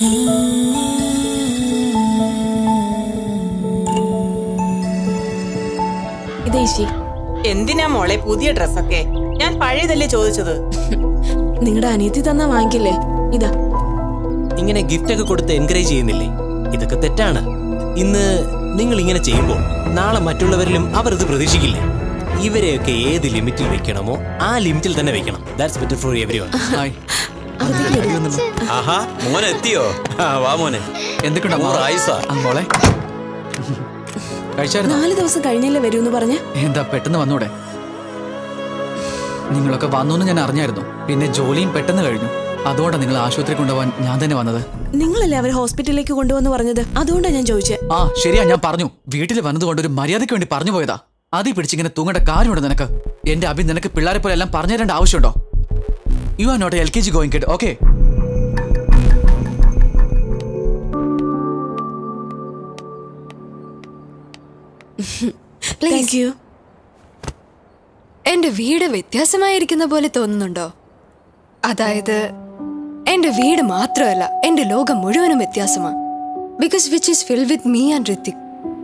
ഇതേശി എന്തിനാ മോളെ പുതിയ ഡ്രസ്സൊക്കെ ഞാൻ പഴയതല്ലേ ചോദിച്ചത് നിങ്ങളുടെ അനിയത്തി തന്നാ വാങ്ങിക്കില്ലേ ഇതാ ഇങ്ങനെ ഗിഫ്റ്റ് ഒക്കെ കൊടുത്ത് എൻകറേജ് ചെയ്യുന്നില്ലേ ഇതൊക്കെ തെറ്റാണ് ഇന്ന് നിങ്ങൾ ഇങ്ങനെ ചെയ്യുമ്പോൾ നാളെ മറ്റുള്ളവരിലും അവർ ഇത് പ്രതീക്ഷിക്കില്ലേ ഇവരെയൊക്കെ ഏത് ലിമിറ്റിൽ വെക്കണമോ ആ ലിമിറ്റിൽ തന്നെ വെക്കണം that's better for everyone hi ആഹാ മോനെ എത്തിയോ ആ, വാ മോനെ എന്തൊക്കെയുണ്ട് അമ്മ? നൂറ് ആയുസ്സാ. ആ, മോളെ കഴിച്ചായിരുന്നോ നാല് ദിവസം കഴിഞ്ഞല്ലേ വരൂന്ന് പറഞ്ഞ് എന്താ പെട്ടെന്ന് വന്നൂടെ നിങ്ങളൊക്കെ വന്നു എന്ന് ഞാൻ അറിഞ്ഞായിരുന്നു പിന്നെ ജോലിയും പെട്ടെന്ന് കഴിഞ്ഞു അതുകൊണ്ടാണ് നിങ്ങൾ ആശുപത്രി കൊണ്ടുപോകാൻ ഞാൻ തന്നെ വന്നത് നിങ്ങളല്ലേ അവരെ ഹോസ്പിറ്റലിലേക്ക് കൊണ്ടുവന്ന് പറഞ്ഞത് അതുകൊണ്ടാണ് ഞാൻ ചോദിച്ചത് ആ ശരിയാ ഞാൻ പറഞ്ഞു വീട്ടിൽ വന്നതുകൊണ്ട് ഒരു മര്യാദയ്ക്ക് വേണ്ടി പറഞ്ഞു പോയതാ അതി പിടിച്ചിങ്ങനെ തൂങ്ങേണ്ട കാര്യമുണ്ട് നിനക്ക് എന്റെ അഭി നിനക്ക് പിള്ളേരെ പോലെ എല്ലാം പറഞ്ഞു തരേണ്ട ആവശ്യമുണ്ടോ you are not L K G going kid okay thank you എന്റെ വീട് വ്യത്യാസമായിരിക്കുന്ന പോലെ തോന്നുന്നുണ്ടോ അതായത് എന്റെ വീട് മാത്രമല്ല എന്റെ ലോകം മുഴുവനും വ്യത്യാസമാണ് because which is fill with me and Hrithik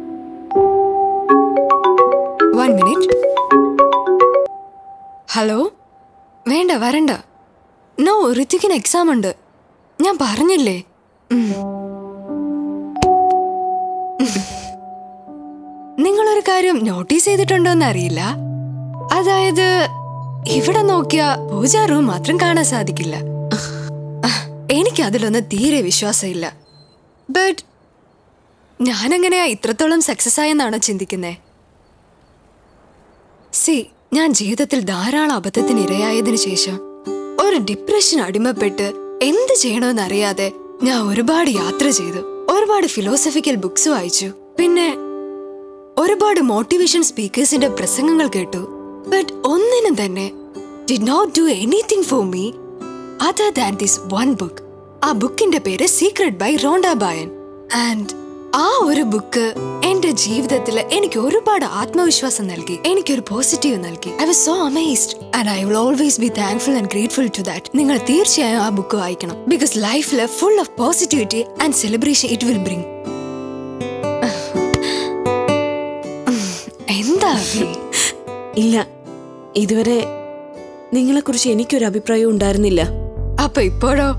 one minute hello വേണ്ട വരണ്ട നോ ഋത്തിക്കിന് എക്സാം ഉണ്ട് ഞാൻ പറഞ്ഞില്ലേ ഉം. നിങ്ങളൊരു കാര്യം നോട്ടീസ് ചെയ്തിട്ടുണ്ടോ എന്ന് അറിയില്ല അതായത് ഇവിടെ നോക്കിയ പൂജാ റൂം മാത്രം കാണാൻ സാധിക്കില്ല എനിക്ക് അതിലൊന്നും തീരെ വിശ്വാസമില്ല ബട്ട് ഞാനെങ്ങനെയാ ഇത്രത്തോളം സക്സസ് ആയെന്നാണോ ചിന്തിക്കുന്നേ സി ഞാൻ ജീവിതത്തിൽ ധാരാളം അബദ്ധത്തിന് ഇരയായതിനു ശേഷം ഒരു ഡിപ്രഷൻ അടിമപ്പെട്ട് എന്ത് ചെയ്യണമെന്ന് അറിയാതെ ഞാൻ ഒരുപാട് യാത്ര ചെയ്തു ഒരുപാട് ഫിലോസഫിക്കൽ ബുക്സ് വായിച്ചു പിന്നെ ഒരുപാട് മോട്ടിവേഷൻ സ്പീക്കേഴ്സിന്റെ പ്രസംഗങ്ങൾ കേട്ടു ബട്ട് ഒന്നിനും തന്നെ did not do anything for me other than this one book ആ ബുക്കിന്റെ പേര് secret by Rhonda Byrne and ആ ഒരു ബുക്ക് എന്റെ ജീവിതത്തിൽ എനിക്ക് ഒരുപാട് ആത്മവിശ്വാസം നൽകി എനിക്കൊരു പോസിറ്റീവ് നൽകി I was so amazed and I will always be thankful and grateful to that നിങ്ങൾ തീർച്ചയായും ആ ബുക്ക് വായിക്കണം ബിക്കോസ് ലൈഫിൽ full of positivity and celebration it will bring എന്താ അഭി? ഇല്ല ഇതുവരെ നിങ്ങളെക്കുറിച്ച് എനിക്കൊരു അഭിപ്രായം ഉണ്ടായിരുന്നില്ല അപ്പൊ ഇപ്പോഴോ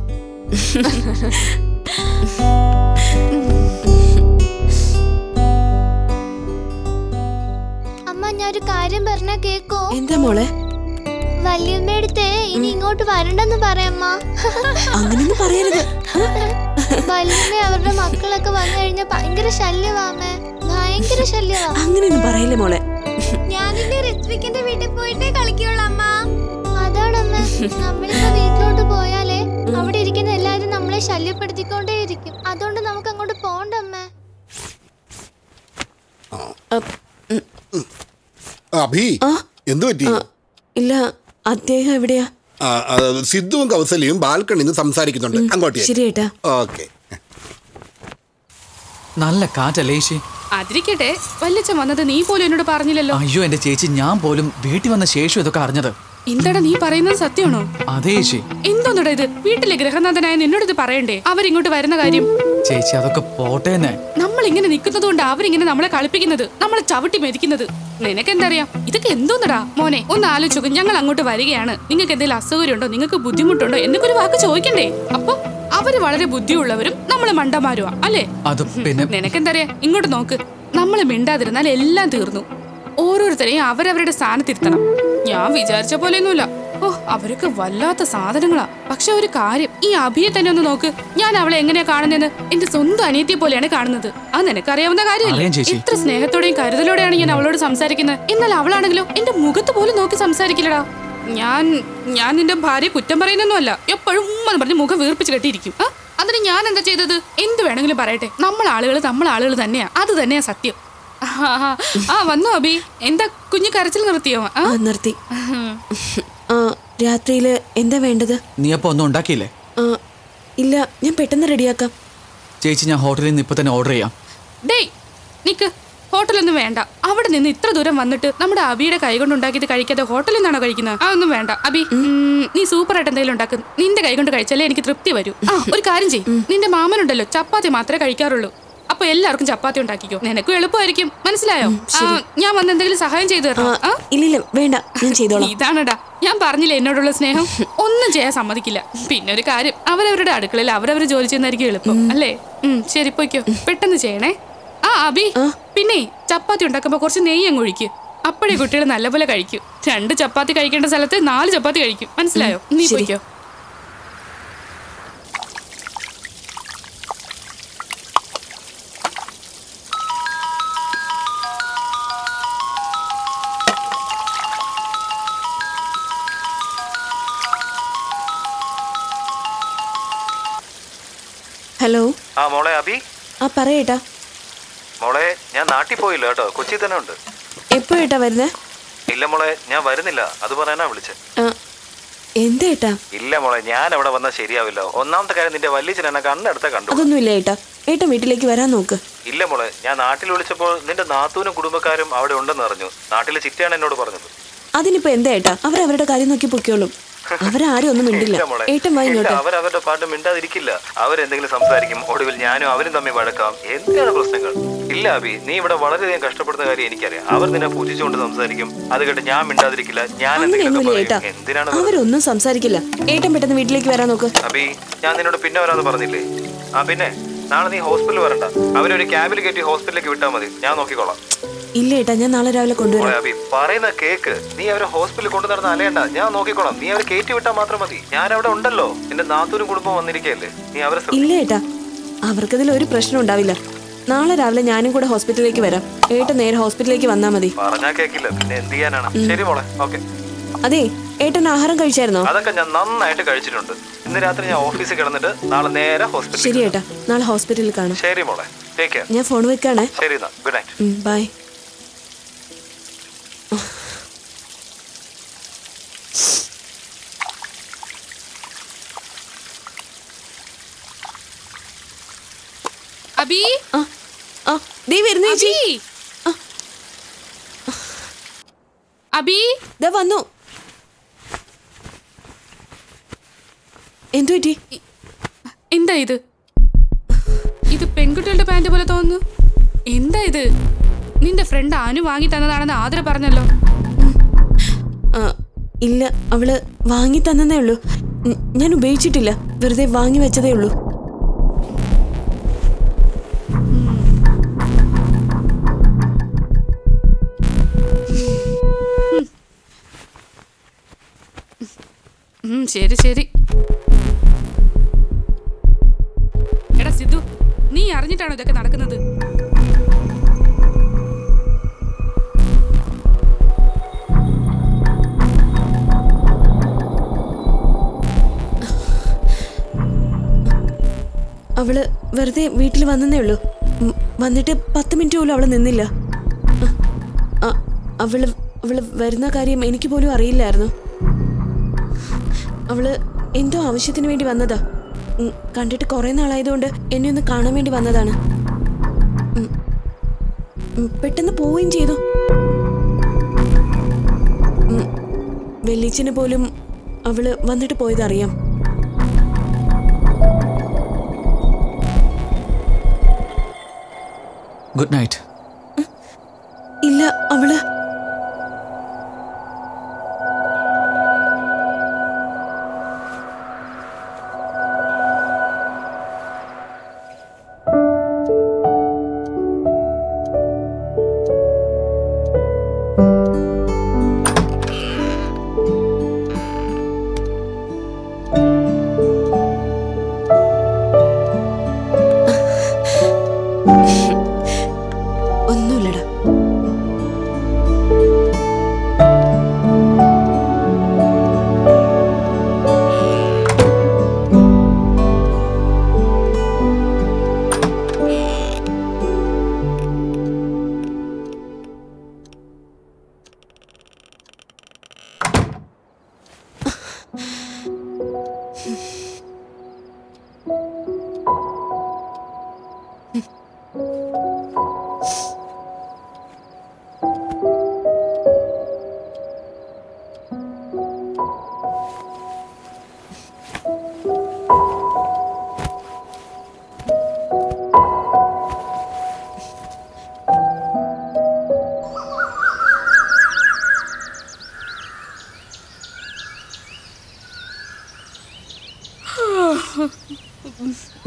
അമ്മ ഞാനൊരു കാര്യം പറഞ്ഞ കേക്കോ എന്താ മോളെ വല്യമ്മയടുത്ത് ഇനി ഇങ്ങോട്ട് വരണ്ടെന്ന് പറയാമ്മ അങ്ങനെയൊന്നും പറയരുത് വല്യമ്മ അവരുടെ മക്കളൊക്കെ വന്നു കഴിഞ്ഞാൽ ഭയങ്കര ശല്യവാമേ ഭയങ്കര ശല്യവാ അങ്ങനെയൊന്നും പറയില്ലേ മോളെ ഞാനിന്റെ ഋത്വിക്കിന്റെ വീട്ടിൽ പോയിട്ടേ കളിക്കുള്ളൂ അമ്മ അതാണമ്മ നമ്മളിപ്പോ വീട്ടിലോട്ട് പോയാലേ അവിടെ ഇരിക്കുന്ന എല്ലാരും നമ്മളെ ശല്യപ്പെടുത്തിക്കൊണ്ടേ ഇരിക്കും അതുകൊണ്ട് നമുക്ക് അങ്ങോട്ട് പോണ്ടമ്മേ അഭി എന്തു പറ്റി ഇല്ല അദ്ദേഹം എവിടെയാ ആ, ആ, സിദ്ധുവും കൗസല്യയും ബാൽക്കണിയിൽ നിന്ന് സംസാരിക്കുന്നുണ്ട് അങ്ങോട്ട് ശരി ഏട്ടാ ഓക്കെ നല്ല കാറ്റല്ലേ ഏശി അതിരിക്കട്ടെ വല്യച്ഛൻ വന്നത് നീ പോലും എന്നോട് പറഞ്ഞില്ലല്ലോ അയ്യോ എന്റെ ചേച്ചി ഞാൻ പോലും വീട്ടിൽ വന്ന ശേഷം ഇതൊക്കെ അറിഞ്ഞത് എന്താടാ നീ പറയുന്നത് സത്യമാണോ അതേ ഏശി എന്തോന്നടാ ഇത് വീട്ടിലെ ഗൃഹനാഥനായ നിന്നോട് ഇത് പറയണ്ടേ അവരിങ്ങോട്ട് വരുന്ന കാര്യം ചേച്ചി അതൊക്കെ പോട്ടേന്നെ നമ്മൾ ഇങ്ങനെ നിൽക്കുന്നത് കൊണ്ട് അവരിങ്ങനെ നമ്മളെ കളിപ്പിക്കുന്നത് നമ്മളെ ചവിട്ടി മെതിക്കുന്നത് നിനക്കെന്തറിയാം ഇതൊക്കെ എന്തോന്നടാ മോനെ ഒന്ന് ആലോചിച്ചു ഞങ്ങൾ അങ്ങോട്ട് വരികയാണ് നിങ്ങൾക്ക് എന്തെങ്കിലും അസൗകര്യം ഉണ്ടോ നിങ്ങൾക്ക് ബുദ്ധിമുട്ടുണ്ടോ എന്നൊക്കെ ഒരു വാക്ക് ചോദിക്കണ്ടേ അപ്പൊ അവര് വളരെ ബുദ്ധിയുള്ളവരും നമ്മള് മണ്ടന്മാരുമാ അല്ലേ അത് പിന്നെ നിനക്കെന്തറിയാ ഇങ്ങോട്ട് നോക്ക് നമ്മൾ മിണ്ടാതിരുന്നാൽ എല്ലാം തീർന്നു ഓരോരുത്തരെയും അവരവരുടെ സ്ഥാനത്തിരുത്തണം ഞാൻ വിചാരിച്ച പോലെയൊന്നുമില്ല ഓ അവരൊക്കെ വല്ലാത്ത സാധനങ്ങളാ പക്ഷെ ഒരു കാര്യം ഈ അഭിയെ തന്നെ ഒന്ന് നോക്ക് ഞാൻ അവളെ എങ്ങനെയാ കാണുന്നതെന്ന് എന്റെ സ്വന്തം അനിയത്തിയെ പോലെയാണ് കാണുന്നത് അത് നിനക്കറിയാവുന്ന അറിയാം കാര്യമല്ലേ ചേച്ചി. എത്ര സ്നേഹത്തോടെയും കരുതലോടെയാണ് ഞാൻ അവളോട് സംസാരിക്കുന്നത് എന്നാൽ അവളാണെങ്കിലോ എന്റെ മുഖത്ത് പോലും നോക്കി സംസാരിക്കില്ലടാ ഞാൻ ഞാൻ നിന്റെ ഭാര്യ കുറ്റം പറയുന്നൊന്നുമല്ല എപ്പോഴും ഉമ്മെന്ന് പറഞ്ഞ് മുഖം വീർപ്പിച്ച് കെട്ടിയിരിക്കും ആ അതിന് ഞാൻ എന്താ ചെയ്തത് എന്ത് വേണമെങ്കിലും പറയട്ടെ നമ്മൾ ആളുകൾ നമ്മൾ ആളുകൾ തന്നെയാ അത് തന്നെയാ സത്യം ആ, ആ, ആ വന്നോ അബി എന്താ കുഞ്ഞു കരച്ചിൽ നിർത്തിയോ ആ ആ നിർത്തി ആ രാത്രിയില് എന്താ വേണ്ടത് നീ അപ്പൊ ഒന്നും ഉണ്ടാക്കിയില്ലേ ആ ഇല്ല ഞാൻ പെട്ടെന്ന് റെഡിയാക്കാം ചേച്ചി ഞാൻ ഹോട്ടലിൽ നിന്ന് ഇപ്പൊ തന്നെ ഓർഡർ ചെയ്യാം ഡേയ് നിക്ക് ഹോട്ടലൊന്നും വേണ്ട അവിടെ നിന്ന് ഇത്ര ദൂരം വന്നിട്ട് നമ്മുടെ അബിയുടെ കൈ കൊണ്ട് ഉണ്ടാക്കിയത് കഴിക്കാതെ ഹോട്ടലിൽ നിന്നാണോ കഴിക്കുന്നത് അതൊന്നും വേണ്ട അബി ഉം, നീ സൂപ്പർ ആയിട്ട് എന്തെങ്കിലും ഉണ്ടാക്കും നിന്റെ കൈ കൊണ്ട് കഴിച്ചാലേ എനിക്ക് തൃപ്തി വരൂ ആ ഒരു കാര്യം ചെയ്യും നിന്റെ മാമനുണ്ടല്ലോ ചപ്പാത്തി മാത്രമേ കഴിക്കാറുള്ളൂ അപ്പൊ എല്ലാവർക്കും ചപ്പാത്തി ഉണ്ടാക്കിക്കോ നിനക്കും എളുപ്പമായിരിക്കും മനസ്സിലായോ ആ, ഞാൻ വന്ന് എന്തെങ്കിലും സഹായം ചെയ്തു ആ, തരണം ആ? ഇല്ലില്ല വേണ്ട ഞാൻ ചെയ്തോളാം ഇതാണടാ ഞാൻ പറഞ്ഞില്ലേ എന്നോടുള്ള സ്നേഹം ഒന്നും ചെയ്യാൻ സമ്മതിക്കില്ല പിന്നെ ഒരു കാര്യം അവരവരുടെ അടുക്കളയിൽ അവരവർ ജോലി ചെയ്യുന്നതായിരിക്കും എളുപ്പം അല്ലേ ഉം, ശരി പോയിക്കോ പെട്ടെന്ന് ചെയ്യണേ ആ അബി പിന്നെ ചപ്പാത്തി ഉണ്ടാക്കുമ്പോ കുറച്ച് നെയ്യ് അങ്ങ് ഒഴിക്ക് അപ്പോഴേ കുട്ടികൾ നല്ലപോലെ കഴിക്കും രണ്ട് ചപ്പാത്തി കഴിക്കേണ്ട സ്ഥലത്ത് നാല് ചപ്പാത്തി കഴിക്കും മനസ്സിലായോ നീ ശരി. പോയിക്കോ ഹലോ ആ മോളെ അബി ആ പറയേട്ടാ മോളെ ഞാൻ നാട്ടിൽ പോയില്ല കേട്ടോ കൊച്ചി തന്നെ ഉണ്ട് എപ്പോഴേട്ടാ വരുന്നേ ഇല്ല മോളെ ഞാൻ വരുന്നില്ല അത് പറയാനാ വിളിച്ചെ ആ, എന്താ ഏട്ടാ ഇല്ല മോളെ ഞാൻ അവിടെ വന്നാൽ ശരിയാവില്ല ഒന്നാമത്തെ കാര്യം നിന്റെ വല്യച്ഛൻ എന്നെ കണ്ണെടുത്ത കണ്ടു അതൊന്നുമില്ല ഏട്ടാ ഏട്ടൻ വീട്ടിലേക്ക് വരാൻ നോക്ക് ഇല്ല മോളെ ഞാൻ നാട്ടിൽ വിളിച്ചപ്പോൾ നിന്റെ നാത്തൂനും കുടുംബക്കാരും അവിടെ ഉണ്ടെന്ന് അറിഞ്ഞു നാട്ടിലെ ചിറ്റയാണ് എന്നോട് പറഞ്ഞത് അതിനിപ്പോ എന്താ ഏട്ടാ അവരവരുടെ കാര്യം നോക്കി പൊക്കോളും അവരാരും ഒന്നും മിണ്ടില്ല ഇല്ല മോളെ ഏട്ടൻ വാ ഇല്ല, ഇങ്ങോട്ട് അവരവരുടെ പാട്ട് മിണ്ടാതിരിക്കില്ല അവരെന്തെങ്കിലും സംസാരിക്കും ഒടുവിൽ ഞാനും അവരും തമ്മിൽ വഴക്കാം എന്തിനാണ് പ്രശ്നങ്ങൾ ഇല്ല അബി നീ ഇവിടെ വളരെയധികം കഷ്ടപ്പെടുന്ന കാര്യം എനിക്കറിയാം അവർ നിന്നെ പൂജിച്ചുകൊണ്ട് സംസാരിക്കും അത് കേട്ട് ഞാൻ മിണ്ടാതിരിക്കില്ല ഞാൻ എന്തെങ്കിലുമൊക്കെ അങ്ങനെയൊന്നുമില്ല ഏട്ടാ പറയും എന്തിനാണ് വെറുതെ- അവരൊന്നും സംസാരിക്കില്ല ഏട്ടൻ പെട്ടെന്ന് വീട്ടിലേക്ക് വരാൻ നോക്ക് അബി ഞാൻ നിന്നോട് പിന്നെ വരാന്ന് പറഞ്ഞില്ലേ ആ പിന്നെ നാളെ നീ ഹോസ്പിറ്റലിൽ വരണ്ട അവരൊരു ക്യാബിൽ കയറ്റി ഹോസ്പിറ്റലിലേക്ക് വിട്ടാൽ മതി ഞാൻ നോക്കിക്കോളാം ഇല്ല ഏട്ടാ ഞാൻ നാളെ രാവിലെ കൊണ്ടുവരാം മോളെ അബി പറയുന്ന കേക്ക് നീ അവരെ ഹോസ്പിറ്റലിൽ കൊണ്ടു നടന്ന അലയണ്ട ഞാൻ നോക്കിക്കോളാം നീ അവരെ കയറ്റി വിട്ടാൽ മാത്രം മതി ഞാൻ അവിടെ ഉണ്ടല്ലോ നിന്റെ നാത്തൂരും കുടുംബം വന്നിരിക്കയല്ലേ നീ അവരെ ശ്രദ്ധ- ഇല്ല ഏട്ടാ അവർക്കതിൽ ഒരു പ്രശ്നം ഉണ്ടാവില്ല നാളെ രാവിലെ ഞാനും കൂടെ ഹോസ്പിറ്റലിലേക്ക് വരാം ഏട്ടൻ നേരെ ഹോസ്പിറ്റലിലേക്ക് വന്നാ മതി പറഞ്ഞാ കേക്കില്ല പിന്നെ എന്ത് ചെയ്യാനാണ് ശരി മോളെ ഓക്കെ അതെ ഏട്ടൻ ആഹാരം കഴിച്ചായിരുന്നോ അതൊക്കെ ഞാൻ നന്നായിട്ട് കഴിച്ചിട്ടുണ്ട് ഇന്ന് രാത്രി ഞാൻ ഓഫീസിൽ കിടന്നിട്ട് നാളെ നേരെ ഹോസ്പിറ്റലിൽ ശരി ഏട്ടാ നാളെ ഹോസ്പിറ്റലിൽ കാണാം ശരി മോളെ ടേക്ക് കെയർ ഞാൻ ഫോൺ വെക്കാണേ ശരി എന്നാ ഗുഡ് നൈറ്റ് ബൈ അബി ആ ആ ദേ വരുന്നു ചേച്ചി അബി അബി ദാ വന്നു എന്തു പറ്റി എന്താ ഇത് ഇത് പെൺകുട്ടികളുടെ പാന്റ് പോലെ തോന്നുന്നു എന്താ ഇത് നിന്റെ ഫ്രണ്ട് അനു വാങ്ങി തന്നതാണെന്ന് ആദര പറഞ്ഞല്ലോ ആ, ഇല്ല അവള് വാങ്ങി തന്നേ ഉള്ളൂ ഉം, ഞാൻ ഉപയോഗിച്ചിട്ടില്ല വെറുതെ വാങ്ങി വെച്ചതേ ഉള്ളൂ ഉം, ശരി ശരി എടാ സിദ്ധു നീ അറിഞ്ഞിട്ടാണോ ഇതൊക്കെ നടക്കുന്നത് അവള് വെറുതെ വീട്ടിൽ വന്നേ ഉള്ളൂ ഉം, വന്നിട്ട് പത്ത് മിനിറ്റ് പോലും അവള് നിന്നില്ല ആ, ആ, അവള് അവള് വരുന്ന കാര്യം എനിക്ക് പോലും അറിയില്ലായിരുന്നു അവള് എന്തോ ആവശ്യത്തിന് വേണ്ടി വന്നതാ ഉം, കണ്ടിട്ട് കുറെ നാളായതുകൊണ്ട് എന്നെ ഒന്ന് കാണാൻ വേണ്ടി വന്നതാണ് ഉം, ഉം, പെട്ടെന്ന് പോവുകയും ചെയ്തു ഉം, വെല്ലീച്ചിന് പോലും അവള് വന്നിട്ട് പോയതറിയാം ഗുഡ് നൈറ്റ് ഇല്ല അവള് ഒന്നുമില്ലടാ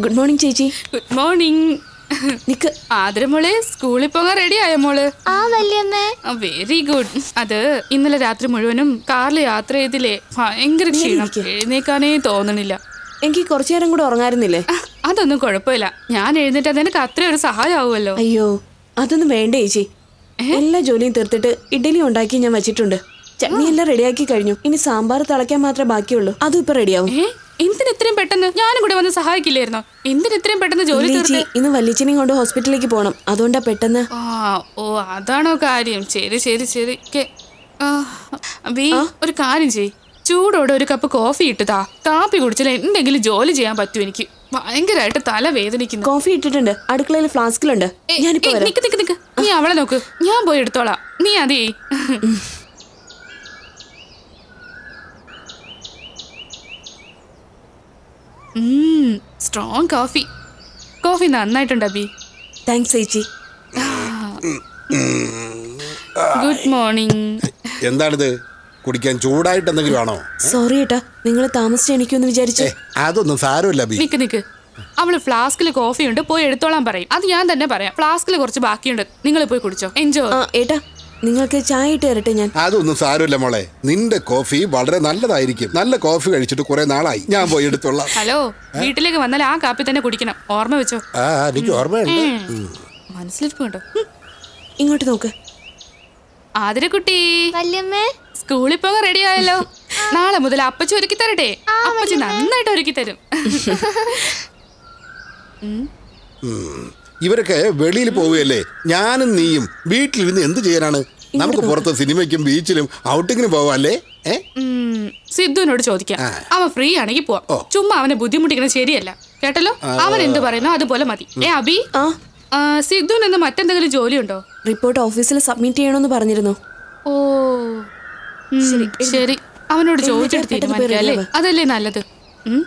ഗുഡ് മോർണിംഗ് ചേച്ചി ഗുഡ് മോർണിംഗ് നിക്ക് ആദരമോളെ സ്കൂളിൽ പോകാൻ റെഡി ആയോ മോള് ആ വല്യമ്മേ വെരി ഗുഡ് അത് ഇന്നലെ രാത്രി മുഴുവനും കാറിൽ യാത്ര ചെയ്തില്ലേ ഭയങ്കര ക്ഷീണം എഴുന്നേക്കാനേ തോന്നണില്ല എനിക്ക് കുറച്ചു നേരം കൂടെ ഉറങ്ങാറുന്നില്ലേ ആ, അതൊന്നും കുഴപ്പമില്ല ഞാൻ എഴുന്നേറ്റ് നിനക്ക് അത്ര ഒരു സഹായമാവുമല്ലോ അയ്യോ അതൊന്നും വേണ്ട ചേച്ചി എല്ലാ ജോലിയും തീർത്തിട്ട് ഇഡ്ഡലി ഉണ്ടാക്കി ഞാൻ വെച്ചിട്ടുണ്ട് ചട്നി എല്ലാം റെഡിയാക്കി കഴിഞ്ഞു ഇനി സാമ്പാർ തിളയ്ക്കാൻ മാത്രമേ ബാക്കിയുള്ളൂ അതും ഇപ്പൊ റെഡിയാവും ഏ എന്തിന് ഇത്രയും പെട്ടെന്ന് ഞാനും കൂടെ വന്ന് സഹായിക്കില്ലായിരുന്നോ എന്തിന് ഇത്രയും പെട്ടെന്ന് ജോലി ഇല്ല ചേച്ചി തീർത്ത് ഇന്ന് വല്യച്ഛനെയും കൊണ്ട് ഹോസ്പിറ്റലിലേക്ക് പോകണം അതുകൊണ്ടാ പെട്ടെന്ന് ആ ഓ അതാണോ കാര്യം ശരി ശരി ശരി കെ- ആ, ബി ഒരു കാര്യം ചെയ് ചൂടോടെ ഒരു കപ്പ് കോഫി ഇട്ടുതാ കാപ്പി കുടിച്ചാൽ എന്തെങ്കിലും ജോലി ചെയ്യാൻ പറ്റും എനിക്ക് ഭയങ്കരമായിട്ട് തല വേദനിക്കുന്നു കോഫി ഇട്ടിട്ടുണ്ട് അടുക്കളയിൽ ഫ്ലാസ്കിലുണ്ട് ഏ, ഞാനിപ്പോ ഏ, വരാം നിക്ക് നിക്ക് നിക്ക് നീ അവളെ നോക്ക് ഞാൻ പോയി എടുത്തോളാം നീ അതേ സ്ട്രോങ് കോഫി കോഫി നന്നായിട്ടുണ്ട് അബി താങ്ക്സ് ചേച്ചി ഗുഡ് മോർണിംഗ് എന്താണിത് കുടിക്കാൻ ചൂടായിട്ട് എന്തെങ്കിലും ആണോ സോറി ഏട്ടാ നിങ്ങൾ താമസിച്ച് എണീക്കുമെന്ന് വിചാരിച്ചു അതൊന്നും സാരമില്ല ബി നിക്ക് നിക്ക് അവള് ഫ്ലാസ്കിൽ കോഫി ഉണ്ട് പോയി എടുത്തോളാൻ പറയും അത് ഞാൻ തന്നെ പറയാം ഫ്ലാസ്കിൽ കുറച്ച് ബാക്കിയുണ്ട് നിങ്ങൾ പോയി കുടിച്ചോ എൻജോയ് ആ ഏട്ടാ നിങ്ങൾക്ക് ചായ ഇട്ട് തരട്ടെ ഞാൻ അതൊന്നും സാരമില്ല മോളെ നിന്റെ കോഫി വളരെ നല്ലതായിരിക്കും നല്ല കോഫി കഴിച്ചിട്ട് കുറെ നാളായി ഞാൻ പോയി എടുത്തോളാം ഹലോ വീട്ടിലേക്ക് വന്നാൽ ആ കാപ്പി തന്നെ കുടിക്കണം ഓർമ്മ വെച്ചോ ആ എനിക്ക് ഓർമ്മയുണ്ട് ഉം. മനസ്സിലിരിപ്പുണ്ടോ ഇങ്ങോട്ട് നോക്ക് ആതിരക്കുട്ടി വല്യമ്മേ സ്കൂളിൽ പോകാൻ റെഡി ആയല്ലോ നാളെ മുതൽ അപ്പച്ചി ഒരുക്കി തരട്ടെ അപ്പച്ചി നന്നായിട്ട് ഒരുക്കി തരും ഇവരൊക്കെ വെളിയിൽ പോവുകയല്ലേ ഞാനും നീയും വീട്ടിലിരുന്ന് എന്ത് ചെയ്യാനാണ് നമുക്ക് പുറത്ത് സിനിമയ്ക്കും ബീച്ചിലും ഔട്ടിങ്ങിനും പോവാല്ലേ ഏ ഉം, സിദ്ധുവിനോട് ചോദിക്കാം അവൻ ഫ്രീ ആണെങ്കിൽ പോവാം ചുമ്മാ അവനെ ബുദ്ധിമുട്ടിക്കുന്നത് ശരിയല്ല കേട്ടല്ലോ അവൻ എന്ത് പറയുന്നോ അതുപോലെ മതി ഏ അബി ആ ആ, സിദ്ധുവിന് ഇന്ന് മറ്റെന്തെങ്കിലും ജോലിയുണ്ടോ റിപ്പോർട്ട് ഓഫീസിൽ സബ്മിറ്റ് ചെയ്യണമെന്ന് പറഞ്ഞിരുന്നു ഓ ഉം, ശരി അവനോട് ചോദിച്ചിട്ട് പെട്ടെന്ന് പോയി തീരുമാനിക്കാം അല്ലേ ready അതല്ലേ നല്ലത് ഉം?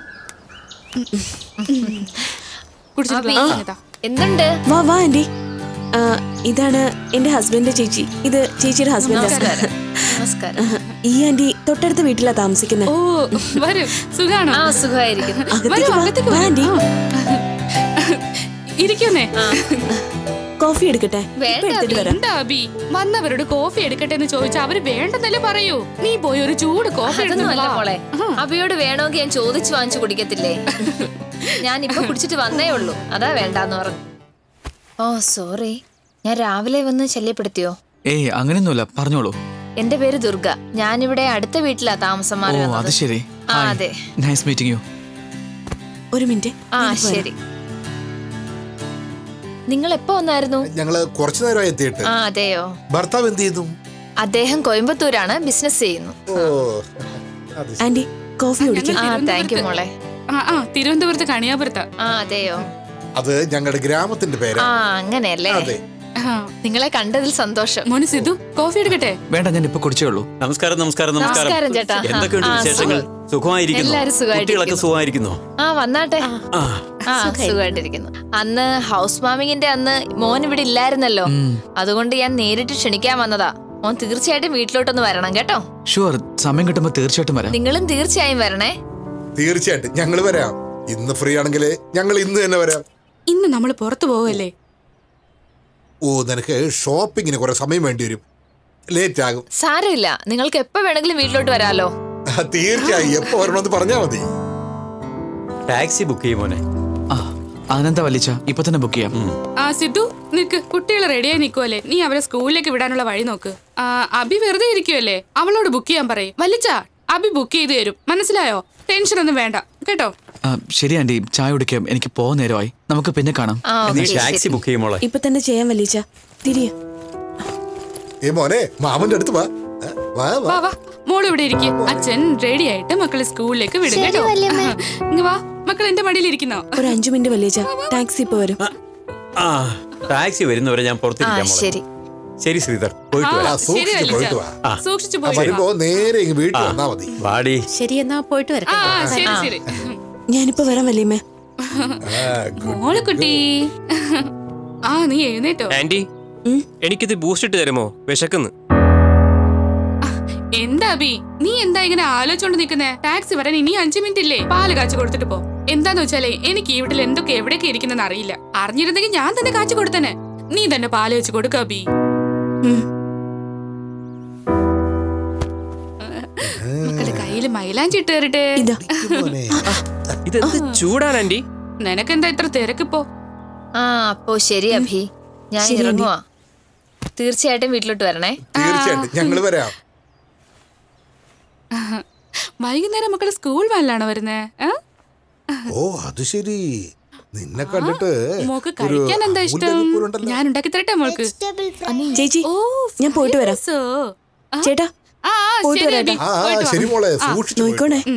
കുടിച്ചിട്ട് glass ഇങ്ങതാ. എന്തുണ്ട് വാ വാ ആന്റി ആ, ഇതാണ് എന്റെ ഹസ്ബൻഡിന്റെ ചേച്ചി ഇത് ചേച്ചിയുടെ ഹസ്ബൻഡ് നമസ്കാരം ഈ ആന്റി തൊട്ടടുത്ത വീട്ടിലാ താമസിക്കുന്നത് ഓ വരൂ സുഖാണോ ആ സുഖമായിരിക്കുന്നു അകത്തേക്ക് വരൂ, വാ. അകത്തേക്ക് വാ വരൂ. ആന്റി ഇരിക്കുന്നേ കോഫി എടുക്കട്ടെ ഇപ്പൊ വേണ്ട എടുത്തിട്ട് വരാം എന്താ അബി വന്നവരോട് കോഫി എടുക്കട്ടെ എന്ന് ചോദിച്ചാൽ അവര് വേണ്ടെന്നല്ലേ പറയൂ നീ പോയി ഒരു ചൂട് കോഫി അതൊന്നും അല്ല എടുത്തിട്ട് വാ. മോളെ അബിയോട് വേണമെങ്കിൽ ഞാൻ ചോദിച്ചു വാങ്ങിച്ചു കുടിക്കത്തില്ലേ ഞാൻ ഇപ്പൊ കുടിച്ചിട്ട് വന്നേ ഉള്ളൂ അതാ വേണ്ടാന്ന് പറഞ്ഞു ഓ സോറി ഞാൻ രാവിലെ വന്ന് ശല്യപ്പെടുത്തിയോ ഏയ് അങ്ങനെയൊന്നുമില്ല പറഞ്ഞോളൂ എന്റെ പേര് ദുർഗ ഞാനിവിടെ അടുത്ത വീട്ടിലാ താമസം മാറി ഓ വന്നത്. അത് ശരി ആ അതെ നൈസ് മീറ്റിംഗ് യു ഒരു മിനിറ്റ് ആ ശരി നിങ്ങൾ എപ്പോ വന്നായിരുന്നു ഞങ്ങള് കുറച്ചു നേരമായി എത്തിയിട്ട് ആ അതെയോ ഭർത്താവ് എന്ത് ചെയ്യുന്നു അദ്ദേഹം കോയമ്പത്തൂരാണ് ബിസിനസ് ചെയ്യുന്നു ഓ അത് ശരി. ആന്റി കോഫി കുടിക്കും ആ താങ്ക് യു മോളെ ആ ആ തിരുവനന്തപുരത്ത് കണിയാപുരത്താ ആ അതെയോ അത് ഞങ്ങളുടെ ഗ്രാമത്തിന്റെ പേരാ ആ അങ്ങനെയല്ലേ അതെ ആ, നിങ്ങളെ കണ്ടതിൽ സന്തോഷം മോന് സിദ്ധു കോഫി എടുക്കട്ടെ വേണ്ട ഞാൻ ഇപ്പൊ കുടിച്ചേ ഉള്ളൂ നമസ്കാരം നമസ്കാരം നമസ്കാരം ചേട്ടാ. എന്തൊക്കെയുണ്ട് ആ, വിശേഷങ്ങൾ സുഖം. സുഖമായിരിക്കുന്നു എല്ലാവരും സുഖമായിട്ടിരിക്കുന്നു. കുട്ടികളൊക്കെ സുഖമായിരിക്കുന്നു ആ വന്നാട്ടെ ആ ആ സുഖമായിട്ടിരിക്കുന്നു അന്ന് ഹൗസ് വാമിങ്ങിന്റെ അന്ന് മോൻ ഇവിടെ ഇല്ലായിരുന്നല്ലോ അതുകൊണ്ട് ഞാൻ നേരിട്ട് ക്ഷണിക്കാൻ വന്നതാ മോൻ തീർച്ചയായിട്ടും വീട്ടിലോട്ടൊന്ന് വരണം കേട്ടോ ഷുവർ സമയം കിട്ടുമ്പോ തീർച്ചയായിട്ടും വരാം നിങ്ങളും തീർച്ചയായും വരണേ തീർച്ചയായിട്ടും ഞങ്ങൾ വരാം ഇന്ന് ഫ്രീ ആണെങ്കിൽ ഞങ്ങൾ ഇന്ന് തന്നെ വരാം ഇന്ന് നമ്മൾ പുറത്തു പോവല്ലേ ഓ നിനക്ക് ഷോപ്പിങ്ങിന് കുറെ സമയം വേണ്ടി വരും ലേറ്റ് ആകും സാരമില്ല നിങ്ങൾക്ക് എപ്പോ വേണമെങ്കിലും വീട്ടിലോട്ട് വരാലോ ആ, തീർച്ചയായും എപ്പോ വരണമെന്ന് പറഞ്ഞാ മതി ടാക്സി ബുക്ക് ചെയ്യും മോനെ ആ അതിനെന്താ വലിച്ച ഇപ്പൊ തന്നെ ബുക്ക് ചെയ്യാം ആ സിദ്ധു നിക്ക് കുട്ടികൾ റെഡിയായി നിൽക്കുമല്ലേ നീ അവരെ സ്കൂളിലേക്ക് വിടാനുള്ള വഴി നോക്ക് ആ, അബി വെറുതെ ഇരിക്കുമല്ലേ അവളോട് ബുക്ക് ചെയ്യാൻ പറയും വലിച്ച അബി ബുക്ക് ചെയ്ത് തരും മനസ്സിലായോ ടെൻഷൻ ഒന്നും വേണ്ട കേട്ടോ ആ, ശരി ആന്റി ചായ കുടിക്കാം എനിക്ക് പോകാൻ നേരമായി നമുക്ക് പിന്നെ കാണാം ആ നീ ഓക്കെ ടാക്സി ബുക്ക് ചെയ്യും മോളെ ഇപ്പൊ തന്നെ ചെയ്യാൻ വലിച്ച തിരിയ ഏ മോനെ മാമന്റെ അടുത്ത് വാ ആ, വാ വാ വാ വാ മോൾ ഇവിടെ ഇരിക്കും അച്ഛൻ റെഡി ആയിട്ട് മക്കളെ സ്കൂളിലേക്ക് വിടും ശരി, കേട്ടോ വല്യമ്മേ. ഇങ്ങ് വാ മക്കൾ എന്റെ മടിയിൽ ഇരിക്കുന്നോ ഒരു അഞ്ചു മിനിറ്റ് വലിച്ച ടാക്സി ഇപ്പൊ വരും ആ ടാക്സി വരുന്നവരെ ഞാൻ ആ പുറത്തിരിക്കാം മോളെ ശരി ശരി ശ്രീധർ പോയിട്ട് ആ, വരാം ശരി സൂക്ഷിച്ച് വലിച്ച പോയിട്ട് വാ. ആ. സൂക്ഷിച്ചു ആ, പോയി വരുമ്പോ നേരെ ഇങ്ങ് വീട്ടിൽ വന്നാ മതി വാടി ശരി എന്നാ പോയിട്ട് വരട്ടെ ആ ശരി ശരി ഞാനിപ്പോ വരാം വല്യമ്മേ ആ, good. മോള് കുട്ടി ആ നീ എഴുന്നേറ്റോ ആന്റി എനിക്കിത് ബൂസ്റ്റ് ഇട്ട് തരുമോ വിശക്കുന്നു എന്താ അബി നീ എന്താ ഇങ്ങനെ ആലോചിച്ചോണ്ട് നിക്കുന്നേ ടാക്സി വരാൻ ഇനി അഞ്ചു മിനിറ്റ് ഇല്ലേ പാല് കാച്ചു കൊടുത്തിട്ട് പോ എന്താന്ന് വെച്ചാലേ എനിക്ക് ഈ വീട്ടിൽ എന്തൊക്കെ എവിടെയൊക്കെ ഇരിക്കുന്നെന്ന് അറിയില്ല അറിഞ്ഞിരുന്നെങ്കിൽ ഞാൻ തന്നെ കാച്ചു കൊടുത്തനെ നീ തന്നെ പാല് വെച്ച് കൊടുക്ക അബി മക്കളുടെ കയ്യിൽ മൈലാഞ്ചി ഇട്ട് തരട്ടെ ഇതെന്ത് ചൂടാണ് ആന്റി നിനക്കെന്താ ഇത്ര തിരക്കിപ്പോ ആ അപ്പോ ശരി അഭി ഞാൻ ശരി, ഇറങ്ങുവാ തീർച്ചയായിട്ടും വീട്ടിലോട്ട് വരണേ തീർച്ചയായിട്ടും ഞങ്ങൾ വരാം വൈകുന്നേരം മക്കള് സ്കൂൾ വാനിലാണോ വരുന്നേ ഏ? ഓ അത് ശരി നിന്നെ കണ്ടിട്ട് മോക്ക് ഒരു കഴിക്കാൻ എന്താ ഇഷ്ടം അമൂല്യ പോലെ ഉണ്ടല്ലോ. ഞാൻ ഉണ്ടാക്കി തരട്ടെ മോൾക്ക് ചേച്ചി ഓ ഞാൻ പോയിട്ട് വരാം ഫ്രൂട്ട്സോ? ആ, ചേട്ടാ ആ, ആ, പോയിട്ട് ശരി, വരാം അബി. ആ ആ, പോയിട്ട് വാ. ശരി മോളെ ആ, സൂക്ഷിച്ചു നോക്കണേ ഉം.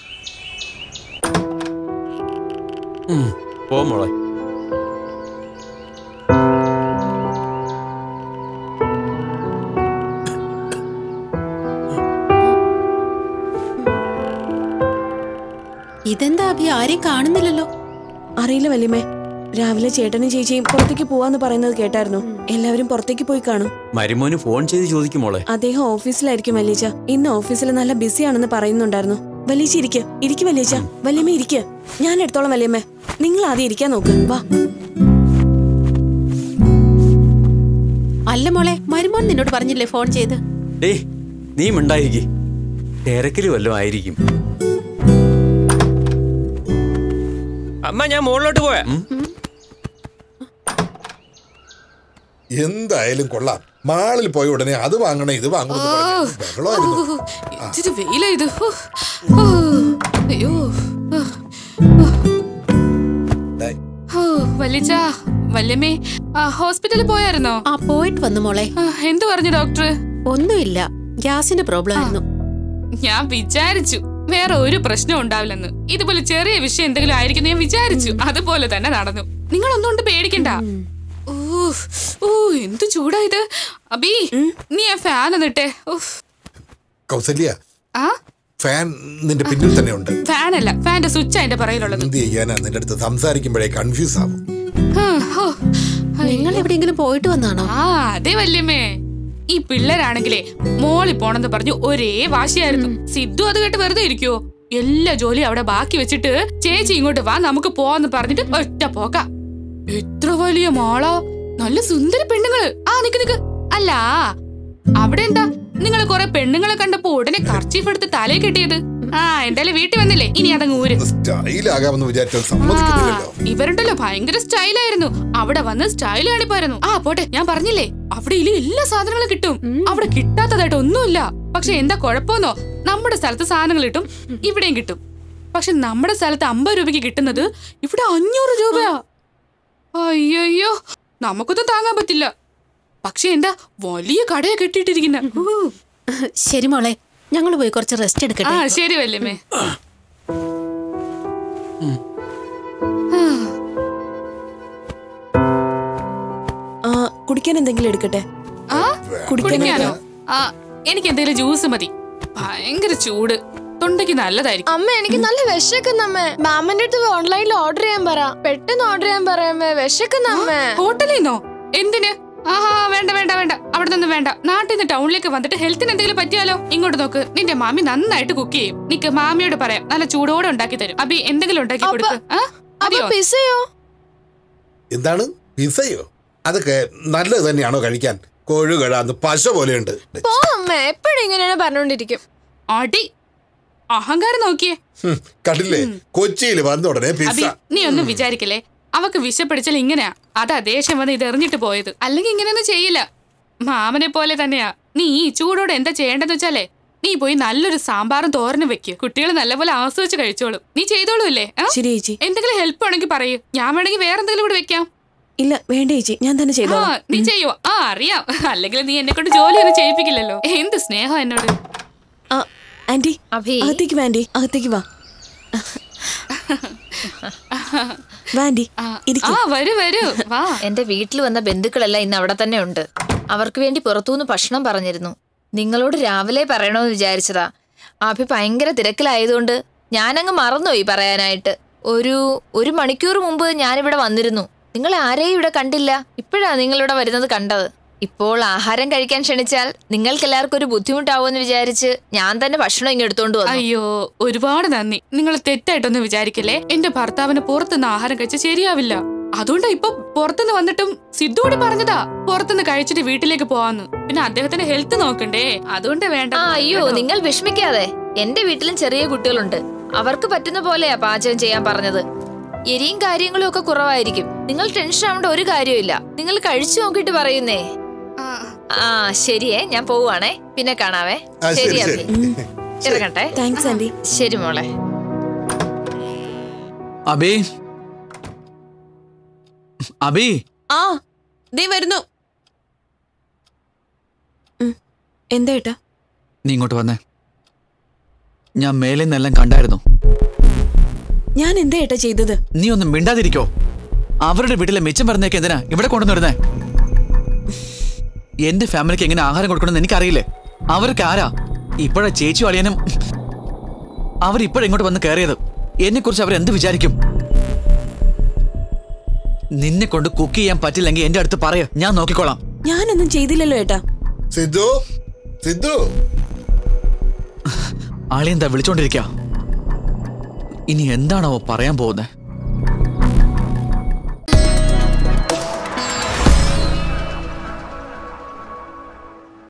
ഉം, പോ മോളെ ഇതെന്താ അഭി ആരെയും കാണുന്നില്ലല്ലോ അറിയില്ല വല്യമ്മേ രാവിലെ ചേട്ടനും ചേച്ചിയും പുറത്തേക്ക് പോവാന്ന് പറയുന്നത് കേട്ടായിരുന്നു എല്ലാവരും പുറത്തേക്ക് പോയി കാണും മരുമോന് ഫോൺ ചെയ്ത് ചോദിക്കും മോളെ അദ്ദേഹം ഓഫീസിലായിരിക്കും വല്യച്ച ഇന്ന് ഓഫീസിൽ നല്ല ബിസിയാണെന്ന് പറയുന്നുണ്ടായിരുന്നു വല്യച്ച ഇരിക്ക ഇരിക്കും വല്യച്ച വല്യമ്മ ഇരിക്ക ഞാൻ എടുത്തോളാം വല്യമ്മ നിങ്ങൾ ആദ്യം ഇരിക്കാൻ നോക്ക് വാ അല്ല മോളെ മരുമോൻ നിന്നോട് പറഞ്ഞില്ലേ ഫോൺ ചെയ്ത് ഏയ് നീ മിണ്ടായിരിക്കും തിരക്കില് വല്ലതും ആയിരിക്കും അമ്മ ഞാൻ മുകളിലോട്ട് പോയാ എന്തായാലും കൊള്ളാം മാളിൽ പോയ ഉടനെ അത് വാങ്ങണേ ഇത് വാങ്ങണം എന്ന് പറഞ്ഞ് ബഹളമായിരുന്നു. ഇച്ചിരി വെയിലാ ഇത് ഹോ. ഹോ. അയ്യോ ഡേ, ഹോ, വല്യച്ചാ വല്യമ്മേ ആ, ഹോസ്പിറ്റലിൽ പോയായിരുന്നോ ആ പോയിട്ട് വന്നു മോളെ ആ, എന്ത് പറഞ്ഞു ഡോക്ടർ ഒന്നുമില്ല ഗ്യാസിന്റെ പ്രോബ്ലം ആയിരുന്നു ഞാൻ വിചാരിച്ചു വേറെ ഒരു പ്രശ്നം ഉണ്ടാവില്ലെന്ന് ഇതുപോലെ ചെറിയ വിഷയം എന്തെങ്കിലും ആയിരിക്കും ഞാൻ വിചാരിച്ചു അതുപോലെ തന്നെ നടന്നു നിങ്ങൾ ഒന്നും കൊണ്ട് പേടിക്കണ്ട ഓ ഓ എന്ത് ചൂടാ ഇത് അബി നീ ആ ഫാൻ എന്നിട്ടെ ഓഫ്. കൗസല്യ ആ ഫാൻ നിന്റെ പിന്നിൽ തന്നെ ഉണ്ട് ഫാൻ അല്ല ഫാന്റെ സ്വിച്ച് അതിന്റെ പറയിലുള്ളത് എന്ത് ചെയ്യാനാ നിന്റെ അടുത്ത് സംസാരിക്കുമ്പോഴേ കൺഫ്യൂസ് ആവും ആ, ഹോ. നിങ്ങൾ എവിടെയെങ്കിലും പോയിട്ട് വന്നാണോ ആ അതെ വല്യമ്മേ ഈ പിള്ളേരാണെങ്കിലേ മോളിൽ പോണെന്ന് പറഞ്ഞു ഒരേ വാശിയായിരുന്നു സിദ്ധു അത് കേട്ട് വെറുതെ ഇരിക്കുവോ എല്ലാ ജോലിയും അവിടെ ബാക്കി വെച്ചിട്ട് ചേച്ചി ഇങ്ങോട്ട് വാ നമുക്ക് പോവാന്ന് പറഞ്ഞിട്ട് ഒറ്റ പോക്ക എത്ര വലിയ മോളാ നല്ല സുന്ദരി പെണ്ണുങ്ങള് ആ നിക്ക് നിക്ക് അല്ല അവിടെ എന്താ നിങ്ങൾ കുറെ പെണ്ണുങ്ങളെ കണ്ടപ്പോ ഉടനെ കർച്ചീഫ് എടുത്ത് തലയിൽ കെട്ടിയത് ആ എന്തായാലും വീട്ടിൽ വന്നില്ലേ ഇനി അതങ്ങ് ഊര് സ്റ്റൈലാകാമെന്ന് വിചാരിച്ചാൽ സമ്മതിക്കുന്നില്ലല്ലോ ആ, ഇവരുണ്ടല്ലോ ഭയങ്കര സ്റ്റൈലായിരുന്നു അവിടെ വന്ന് സ്റ്റൈൽ കാണിപ്പായിരുന്നു ആ പോട്ടെ ഞാൻ പറഞ്ഞില്ലേ അവിടെ ഇല്ല എല്ലാ സാധനങ്ങളും കിട്ടും അവിടെ കിട്ടാത്തതായിട്ട് ഒന്നുമില്ല പക്ഷെ എന്താ കുഴപ്പമെന്നോ നമ്മുടെ സ്ഥലത്ത് സാധനങ്ങൾ കിട്ടും ഇവിടെയും കിട്ടും പക്ഷെ നമ്മുടെ സ്ഥലത്ത് അമ്പത് രൂപയ്ക്ക് കിട്ടുന്നത് ഇവിടെ അഞ്ഞൂറ് രൂപയാ അയ്യോ നമുക്കൊന്നും താങ്ങാൻ പറ്റില്ല പക്ഷെ എന്താ വലിയ കടയാ കെട്ടിയിട്ടിരിക്കുന്ന ശരി മോളെ ഞങ്ങൾ പോയി കുറച്ച് റെസ്റ്റ് ആ എടുക്കട്ടെ ശരി വല്യമ്മേ ആ കുടിക്കാൻ എന്തെങ്കിലും എടുക്കട്ടെ ആ കുടിക്കാൻ കുടിക്കാനോ ആ എനിക്ക് എന്തെങ്കിലും ജ്യൂസ് മതി ഭയങ്കര ചൂട് തൊണ്ടയ്ക്ക് നല്ലതായിരിക്കും അമ്മ എനിക്ക് നല്ല വിശക്കുന്ന അമ്മ മാമന്റെ അടുത്ത് ഓൺലൈനിൽ ഓർഡർ ചെയ്യാൻ പറ പെട്ടെന്ന് ഓർഡർ ചെയ്യാൻ പറയാമേ വിശക്കുന്ന അമ്മ ഹോട്ടലിൽ നിന്നോ എന്തിന് ആഹാ വേണ്ട വേണ്ട വേണ്ട അവിടെ നിന്ന് വേണ്ട നാട്ടിൽ നിന്ന് ടൗണിലേക്ക് വന്നിട്ട് ഹെൽത്തിന് എന്തെങ്കിലും പറ്റിയാലോ ഇങ്ങോട്ട് നോക്ക് നിന്റെ മാമി നന്നായിട്ട് കുക്ക് ചെയ്യും നിക്ക് മാമിയോട് പറയാം നല്ല ചൂടോടെ ഉണ്ടാക്കി തരും അബി എന്തെങ്കിലും ഉണ്ടാക്കി കൊടുക്ക് ആ? അപ്പൊ മതിയോ? പിസയോ എന്താണ് പിസയോ അതൊക്കെ നല്ലത് തന്നെയാണോ കഴിക്കാൻ കൊഴുകഴാന്ന് പശ പോലെയുണ്ട് പോ അമ്മ എപ്പോഴും ഇങ്ങനെയാണ് പറഞ്ഞോണ്ടിരിക്കും അടി അഹങ്കാരം നോക്കിയേ ഹും, കണ്ടില്ലേ കൊച്ചിയിൽ വന്ന ഉടനെ അബി പിസ്സ നീ ഒന്നും വിചാരിക്കല്ലേ അവക്ക് വിശപ്പിടിച്ചാൽ ഇങ്ങനെയാ അതാ ദേഷ്യം വന്ന് ഇത് എറിഞ്ഞിട്ട് പോയത് അല്ലെങ്കിൽ ഇങ്ങനെയൊന്നും ചെയ്യില്ല മാമനെ പോലെ തന്നെയാ നീ ഈ ചൂടോടെ എന്താ ചെയ്യേണ്ടതെന്ന് വെച്ചാലേ നീ പോയി നല്ലൊരു സാമ്പാറും തോരനും വെക്ക് കുട്ടികൾ നല്ലപോലെ ആസ്വദിച്ച് കഴിച്ചോളും നീ ചെയ്തോളൂല്ലേ ആ? ശരി ചേച്ചി എന്തെങ്കിലും ഹെൽപ്പ് വേണമെങ്കിൽ പറയൂ ഞാൻ വേണമെങ്കിൽ വേറെ എന്തെങ്കിലും കൂടി വെക്കാം ഇല്ല വേണ്ട ചേച്ചി ഞാൻ തന്നെ ആ ചെയ്തോളാം നീ ചെയ്യുവോ ആ അറിയാം അല്ലെങ്കിൽ നീ എന്നെ കൊണ്ട് ജോലിയൊന്നും ചെയ്യിപ്പിക്കില്ലല്ലോ എന്ത് സ്നേഹം എന്നോട് ആ ആന്റി അഭി അകത്തേക്ക് വാ ആന്റി അകത്തേക്ക് വാ വാ ആന്റി ആ വരൂ വരൂ വാ എന്റെ വീട്ടിൽ വന്ന ബന്ധുക്കളെല്ലാം ഇന്ന് അവിടെ തന്നെ ഉണ്ട് അവർക്ക് വേണ്ടി പുറത്തുനിന്ന് ഭക്ഷണം പറഞ്ഞിരുന്നു നിങ്ങളോട് രാവിലെ പറയണമെന്ന് വിചാരിച്ചതാ അഭി ഭയങ്കര തിരക്കിലായതുകൊണ്ട് ഞാനങ്ങ് മറന്നുപോയി പറയാനായിട്ട് ഒരു ഒരു മണിക്കൂർ മുമ്പ് ഞാനിവിടെ വന്നിരുന്നു നിങ്ങൾ ആരെയും ഇവിടെ കണ്ടില്ല ഇപ്പോഴാ നിങ്ങളിവിടെ വരുന്നത് കണ്ടത് ഇപ്പോൾ ആഹാരം കഴിക്കാൻ ക്ഷണിച്ചാൽ നിങ്ങൾക്ക് എല്ലാവർക്കും ഒരു ബുദ്ധിമുട്ടാവുമെന്ന് വിചാരിച്ച് ഞാൻ തന്നെ ഭക്ഷണം ഇങ്ങ് എടുത്തോണ്ട് വന്നു അയ്യോ ഒരുപാട് നന്ദി നിങ്ങൾ തെറ്റായിട്ടൊന്നും വിചാരിക്കല്ലേ എന്റെ ഭർത്താവിന് പുറത്തുനിന്ന് ആഹാരം കഴിച്ച് ശരിയാവില്ല അതുകൊണ്ടാ ഇപ്പൊ പുറത്തുനിന്ന് വന്നിട്ടും സിദ്ധു കൂടി പറഞ്ഞതാ പുറത്തുനിന്ന് കഴിച്ചിട്ട് വീട്ടിലേക്ക് പോവാന്ന് പിന്നെ അദ്ദേഹത്തിന്റെ ഹെൽത്ത് നോക്കണ്ടേ അതുകൊണ്ട് വേണ്ട ആ അയ്യോ നിങ്ങൾ വിഷമിക്കാതെ എന്റെ വീട്ടിലും ചെറിയ കുട്ടികളുണ്ട് അവർക്ക് പറ്റുന്ന പോലെയാ പാചകം ചെയ്യാൻ പറഞ്ഞത് എരിയും കാര്യങ്ങളും ഒക്കെ കുറവായിരിക്കും നിങ്ങൾ ടെൻഷൻ ആവേണ്ട ഒരു കാര്യമില്ല നിങ്ങൾ കഴിച്ചു നോക്കിയിട്ട് പറയുന്നേ ആ ശരിയേ ഞാൻ പോവുകയാണേ പിന്നെ കാണാവേ ആ, ശരി, ശരി ശരി. അഭി ഇറങ്ങട്ടെ താങ്ക്സ് ആന്റി ശരി മോളെ അബി അബി ആ ദേ വരുന്നു ഉം, എന്താ ഏട്ടാ നീ ഇങ്ങോട്ട് വന്നേ ഞാൻ മേലെ നിന്നെല്ലാം കണ്ടായിരുന്നു ഞാൻ എന്താ ഏട്ടാ ചെയ്തത് നീ ഒന്നും മിണ്ടാതിരിക്കോ അവരുടെ വീട്ടിലെ മിച്ചം പറഞ്ഞേക്ക് എന്തിനാ ഇവിടെ കൊണ്ടുവന്നിരുന്നേ എന്റെ ഫാമിലിക്ക് എങ്ങനെ ആഹാരം കൊടുക്കണമെന്ന് എനിക്കറിയില്ലേ അവർക്ക് ആരാ ഇപ്പോഴാ ചേച്ചി അളിയനും അവർ ഇപ്പോഴിങ്ങോട്ട് വന്ന് കയറിയത് എന്നെ കുറിച്ച് അവർ എന്ത് വിചാരിക്കും നിന്നെ കൊണ്ട് കുക്ക് ചെയ്യാൻ പറ്റില്ലെങ്കിൽ എന്റെ അടുത്ത് പറയ ഞാൻ നോക്കിക്കോളാം ഞാനൊന്നും ചെയ്തില്ലല്ലോ ഏട്ടാ സിദ്ധു സിദ്ധു ആളിയെന്താ വിളിച്ചോണ്ടിരിക്ക ഇനി എന്താണാവോ പറയാൻ പോകുന്നത്